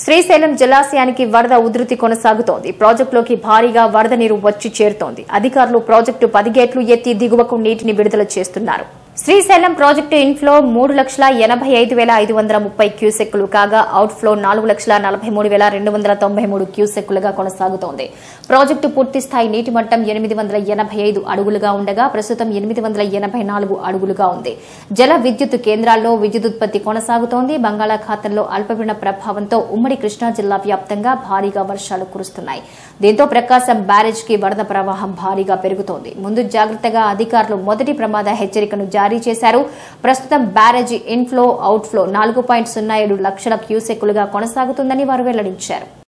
శ్రీశైలం జలాశయానికి వరద ఉధృతి కొనసాగుతోంది ప్రాజెక్టులోకి భారీగా వరద నీరు వచ్చి చేరుతోంది అధికారులు ప్రాజెక్టు పది గేట్లు ఎత్తి దిగువకు నీటిని విడుదల చేస్తున్నారు శ్రీశైలం ప్రాజెక్టు ఇన్ఫ్లో మూడు లక్షల ఎనభై ఐదు వేల ఐదు వందల ముప్పై క్యూసెక్కులు కాగా అవుట్ఫ్లో నాలుగు లక్షల నలభై మూడు వేల రెండు వందల తొంభై మూడు క్యూసెక్కులుగా కొనసాగుతోంది ప్రాజెక్టు పూర్తి స్థాయి నీటి మట్టం ఎనిమిది వందల ఎనభై ఐదు అడుగులుగా ఉండగా ప్రస్తుతం ఎనిమిది వందల ఎనభై నాలుగు అడుగులుగా ఉంది జల విద్యుత్ కేంద్రాల్లో విద్యుదుత్పత్తి కొనసాగుతోంది బంగాళాఖాతంలో అల్పపీడన ప్రభావంతో ఉమ్మడి కృష్ణా జిల్లా వ్యాప్తంగా భారీగా వర్షాలు కురుస్తున్నాయి దీంతో ప్రకాశం బ్యారేజ్ కి వరద ప్రవాహం భారీగా పెరుగుతోంది ముందు జాగ్రత్తగా అధికారులు మొదటి ప్రమాద హెచ్చరికను జారీ చేశారు ప్రస్తుతం బ్యారేజీ ఇన్ఫ్లో అవుట్ఫ్లో నాలుగు పాయింట్ సున్నా ఏడు లక్షల క్యూసెక్కులుగా కొనసాగుతుందని వారు వెల్లడించారు